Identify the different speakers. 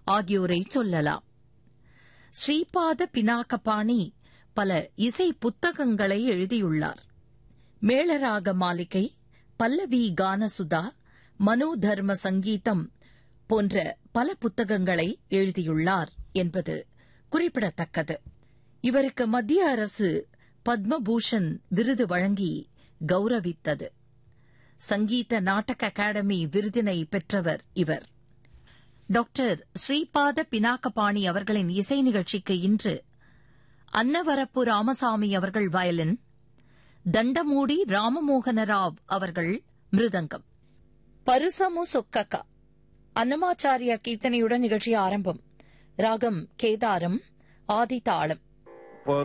Speaker 1: ஆகியோரை சொல்லலாம் ஸ்ரீபாத பினாகபாணி பல இசை புத்தகங்களை எழுதியுள்ளார் மேளராக மாளிகை பல்லவி கானசுதா மனு தர்ம சங்கீதம் போன்ற பல புத்தகங்களை எழுதியுள்ளார் என்பது குறிப்பிடத்தக்கது இவருக்கு மத்திய அரசு பத்மபூஷன் விருது வழங்கி கௌரவித்தது சங்கீத நாடக அகாடமி விருதினை பெற்றவர் இவர் டாக்டர் ஸ்ரீபாத பினாக்கபாணி அவர்களின் இசை நிகழ்ச்சிக்கு இன்று அன்னவரப்பு ராமசாமி அவர்கள் வயலின் தண்டமூடி ராமமோகன ராவ் அவர்கள் மிருதங்கம் பருசமு சொக்கக அன்னமாச்சாரியா கீர்த்தனையுடன் நிகழ்ச்சி ஆரம்பம் ராகம் கேதாரம் ஆதிதாளம்